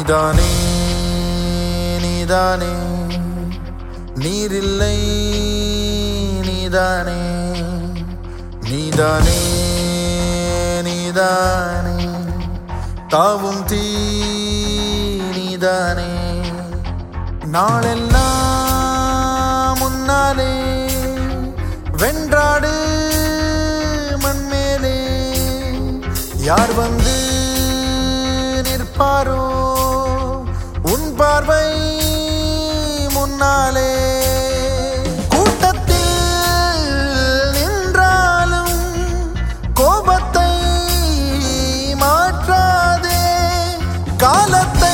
நீதானே நீதானே நீரில்லை நீதானே நீதானே நீதானே தாவும் தீ நீதானே நாளெல்லாம் முன்னாலே வென்றாடு மண்மேலே யார் வந்து நிற்பாரோ உன் பார்வை முன்னாலே கூட்டத்தில் நின்றாலும் கோபத்தை மாற்றாதே காலத்தை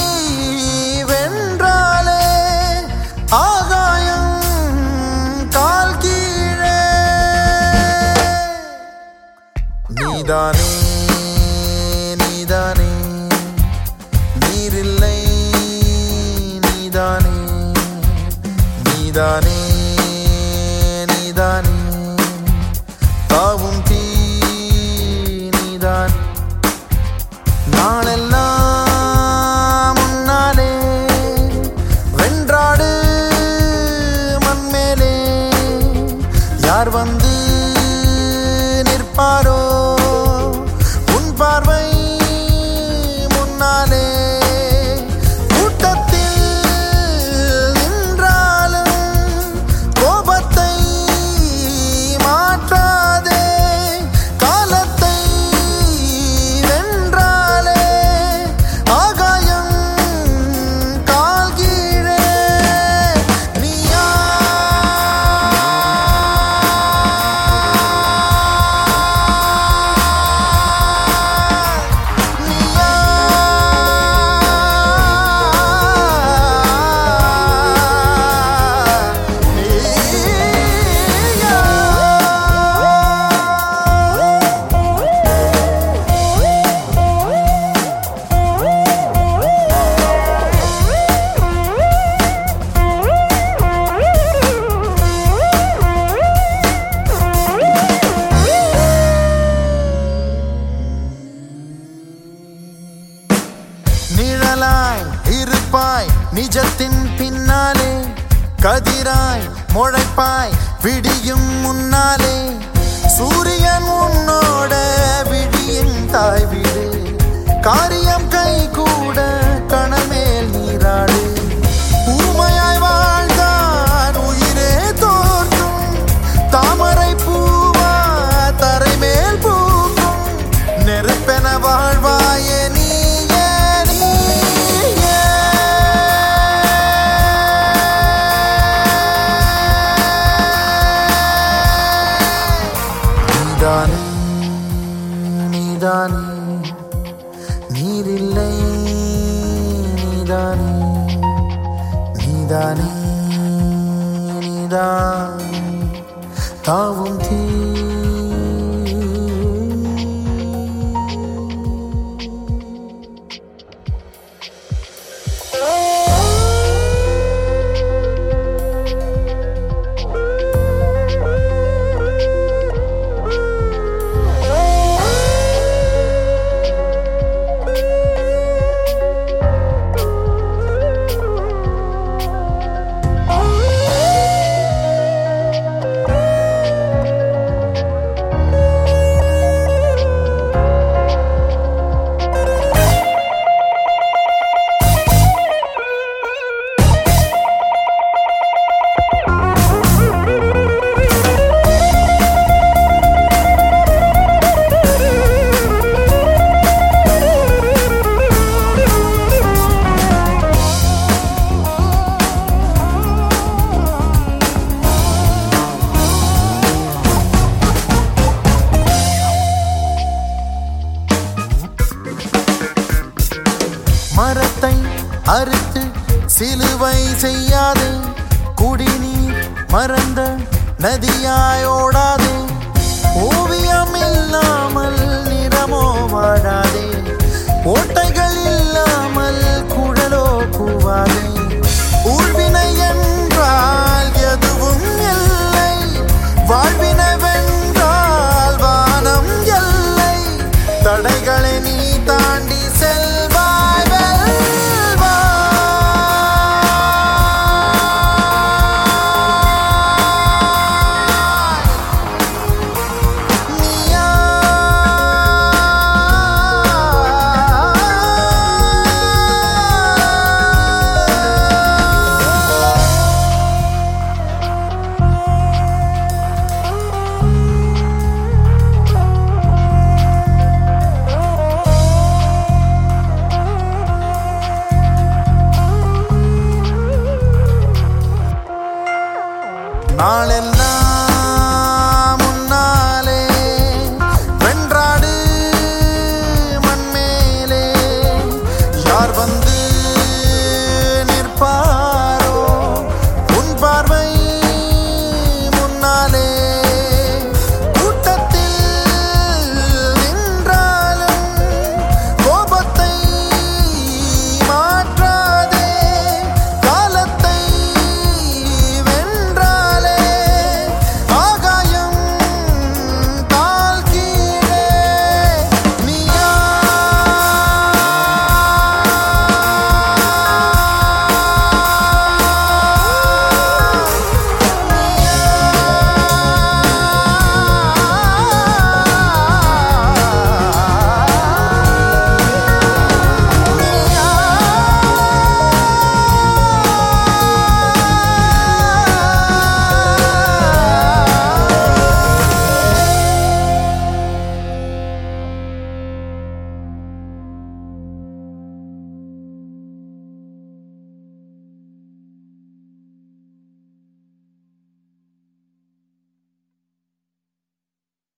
வென்றாலே ஆகாயம் கால் கீழே நீதானே நீதானே நீரில்லை நீதானே நீதானே நீதானே தாவும் தீ நீதான் நாளெல்லாம் முன்னாலே வென்றாடு மண்மேலே யார் வந்து நிற்பாரோ உன் பார்வை முன்னாலே கூட்டத்தில் நின்றாலும் கோபத்தை மாற்றாதே காலத்தை வென்றாலே ஆகாயம் கால் கீழே நீயா நீயா நிழலாய் இருப்பாய் நிஜத்தின் பின்னாலே கதிராய் முளைப்பாய் விடியும் முன்னாலே சூரியன் உன்னோட விடியின் தாய் வீடு காரியம் கை கூட கணமேல் நீராடு ஊமையாய் வாழ்ந்தான் உயிரே தோற்றும் தாமரை பூவா தரைமேல் பூக்கும் நெருப்பென வாழ்வாயே நீயே நீயே நீதானே நீதானே நீரில்லை நீதானே நீதானே நீதானே தாவும் தீ மரத்தை அறுத்து சிலுவை செய்யாதே குடிநீர் மறந்த நதியாய் ஓடாதே ஓவியம் இல்லாமல் நிறமோ வாடாதே ஓட்டைகள் இல்லாமல் குழலோ கூவாதே ஊழ்வினை என்றால் எதுவும் இல்லை வாழ்வினை